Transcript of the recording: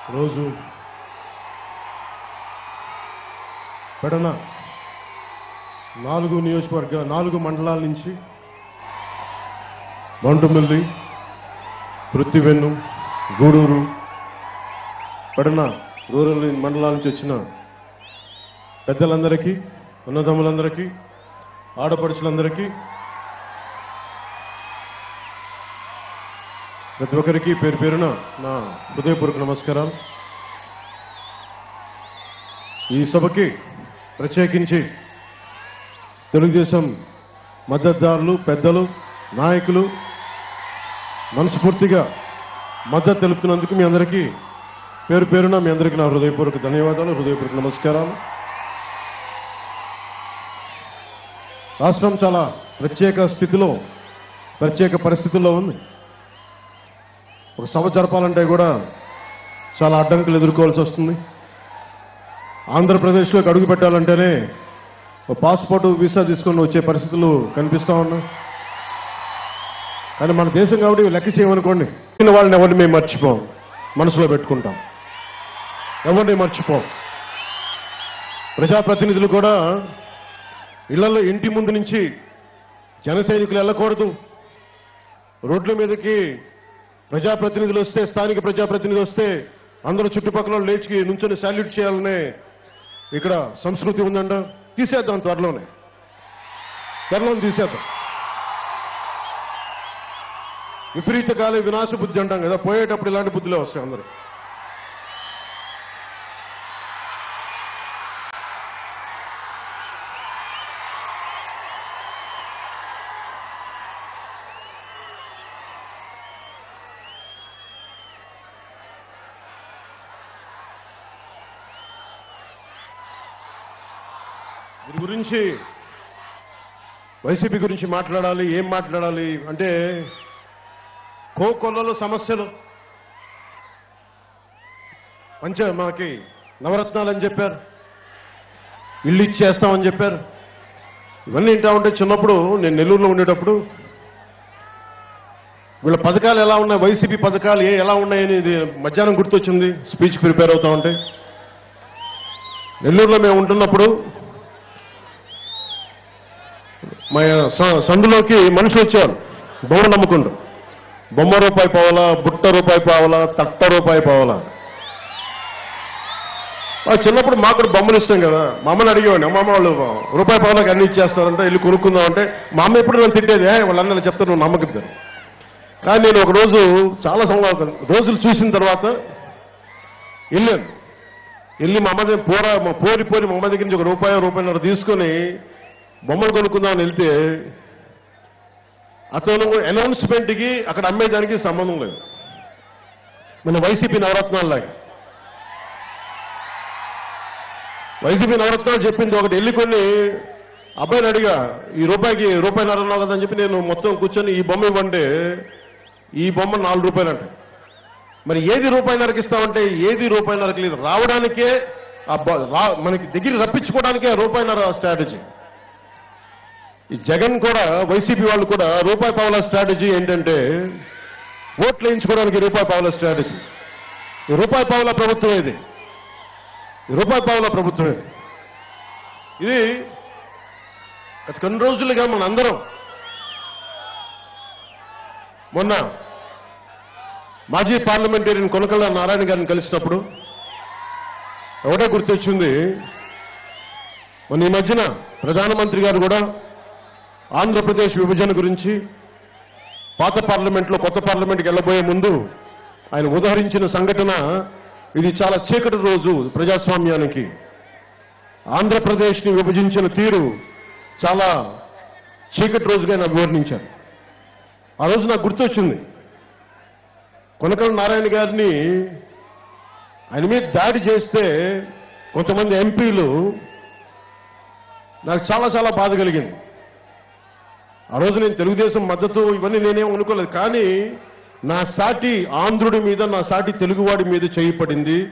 రోజు పెడన నాలుగు నియోజకవర్గ నాలుగు మండలాల నుంచి బంటుమిల్లి పృథ్వెన్ను గూడూరు పెడన రూరల్ మండలాల నుంచి వచ్చిన పెద్దలందరికీ ఉన్నదమ్ములందరికీ ఆడపడుచులందరికీ ప్రతి ఒక్కరికి పేరు పేరున నా హృదయపూర్వక నమస్కారాలు ఈ సభకి ప్రత్యేకించి తెలుగుదేశం మద్దతుదారులు పెద్దలు నాయకులు మనస్ఫూర్తిగా మద్దతు తెలుపుతున్నందుకు మీ అందరికీ పేరు పేరున మీ అందరికీ నా హృదయపూర్వక ధన్యవాదాలు హృదయపూర్వక నమస్కారాలు రాష్ట్రం చాలా ప్రత్యేక స్థితిలో ప్రత్యేక పరిస్థితుల్లో ఉంది ఒక సభ జరపాలంటే కూడా చాలా అడ్డంకులు ఎదుర్కోవాల్సి వస్తుంది ఆంధ్రప్రదేశ్లోకి అడుగు పెట్టాలంటేనే ఒక పాస్పోర్ట్ వీసా తీసుకొని వచ్చే పరిస్థితులు కనిపిస్తా ఉన్నాయి కానీ మన దేశం కాబట్టి లెక్క చేయమనుకోండి చిన్న వాళ్ళని ఎవరిని మేము మర్చిపోం మనసులో పెట్టుకుంటాం ఎవరిని మర్చిపోం ప్రజాప్రతినిధులు కూడా ఇళ్లలో ఇంటి ముందు నుంచి జన సైనికులు వెళ్ళకూడదు రోడ్ల మీదకి ప్రజాప్రతినిధులు వస్తే స్థానిక ప్రజాప్రతినిధి వస్తే అందరూ చుట్టుపక్కల వాళ్ళు లేచి నుంచొని సాల్యూట్ చేయాలనే ఇక్కడ సంస్కృతి ఉందంట తీసేద్దాం త్వరలోనే త్వరలోనే తీసేద్దాం విపరీత కాలే వినాశ బుద్ధి అంటాం కదా పోయేటప్పుడు ఇలాంటి బుద్ధులే వస్తాయి అందరూ దీని గురించి వైసీపీ గురించి మాట్లాడాలి ఏం మాట్లాడాలి అంటే కోకొల్లలో సమస్యలు పంచ మాకి నవరత్నాలని చెప్పారు ఇల్లు ఇచ్చేస్తామని చెప్పారు ఇవన్నీ వింటా ఉంటే చిన్నప్పుడు నేను నెల్లూరులో ఉండేటప్పుడు వీళ్ళ పథకాలు ఎలా ఉన్నాయి వైసీపీ పథకాలు ఏ ఎలా ఉన్నాయని ఇది మధ్యాహ్నం గుర్తొచ్చింది స్పీచ్ ప్రిపేర్ అవుతా ఉంటే నెల్లూరులో మేము ఉంటున్నప్పుడు మా స- సందులోకి మనుషులు వచ్చేవారు బొమ్మలు నమ్ముకుంటూ బొమ్మ రూపాయి పావాలా బుట్ట రూపాయి పావాలా తట్ట రూపాయి పావాలా ఆ చిన్నప్పుడు మాకు కూడా బొమ్మలు ఇస్తాం కదా మా అమ్మని అడిగేవాడిని అమ్మమ్మ వాళ్ళు రూపాయి పావులకు అన్ని ఇచ్చేస్తారంటే వెళ్ళి కొనుక్కుందాం అంటే మా అమ్మ ఎప్పుడు నన్ను తిట్టేది "ఏ, వాళ్ళన్న చెప్తారు నువ్వు నమ్మకద్దారు కానీ నేను ఒక రోజు చాలా సంవత్సరాలు రోజులు చూసిన తర్వాత వెళ్ళాను వెళ్ళి మా అమ్మ దగ్గర పోరా మా పోరి పోరి మా అమ్మ దగ్గర నుంచి ఒక రూపాయి రూపాయన్నర తీసుకొని బొమ్మలు కొనుక్కుందామని వెళ్తే అతను అనౌన్స్మెంట్కి అక్కడ అమ్మేదానికి సంబంధం లేదు మన వైసీపీ నవరత్నాల్లాగా వైసీపీ నవరత్నాలు చెప్పింది ఒకటి వెళ్ళి కొన్ని అబ్బాయిని అడిగా ఈ రూపాయికి రూపాయిన్నర అన్నావు కదా అని చెప్పి నేను మొత్తం కూర్చొని ఈ బొమ్మ ఇవ్వంటే ఈ బొమ్మ నాలుగు రూపాయలు అంటే మరి ఏది రూపాయిన్నరకి ఇస్తామంటే ఏది రూపాయిన్నరకి లేదు రావడానికే ఆ బ- రా- మనకి దగ్గర రప్పించుకోవడానికే ఆ రూపాయిన్నర స్ట్రాటజీ ఈ జగన్ కూడా వైసీపీ వాళ్ళు కూడా రూపాయి పావుల స్ట్రాటజీ ఏంటంటే ఓట్లు వేయించుకోవడానికి రూపాయి పావుల స్ట్రాటజీ ఈ రూపాయి పావుల ప్రభుత్వం ఇది ఈ రూపాయి పావుల ప్రభుత్వం ఇది ఇది గత కొన్ని రోజులుగా మన అందరం మొన్న మాజీ పార్లమెంటేరియన్ కొనకళ్ళ నారాయణ గారిని కలిసినప్పుడు ఒకటే గుర్తొచ్చింది మొన్న ఈ మధ్యన ప్రధానమంత్రి గారు కూడా ఆంధ్రప్రదేశ్ విభజన గురించి పాత పార్లమెంట్లో కొత్త పార్లమెంట్కి వెళ్ళబోయే ముందు ఆయన ఉదహరించిన సంఘటన ఇది చాలా చీకటి రోజు ప్రజాస్వామ్యానికి ఆంధ్రప్రదేశ్ని విభజించిన తీరు చాలా చీకటి రోజుగా ఆయన వివరించారు ఆ రోజు నాకు గుర్తొచ్చింది కొనకల నారాయణ గారిని ఆయన మీద దాడి చేస్తే కొంతమంది ఎంపీలు నాకు చాలా చాలా బాధ కలిగింది ఆ రోజు నేను తెలుగుదేశం మద్దతు ఇవన్నీ నేనేం అనుకోలేదు కానీ నా సాటి ఆంధ్రుడి మీద నా సాటి తెలుగువాడి మీద చేయి పడింది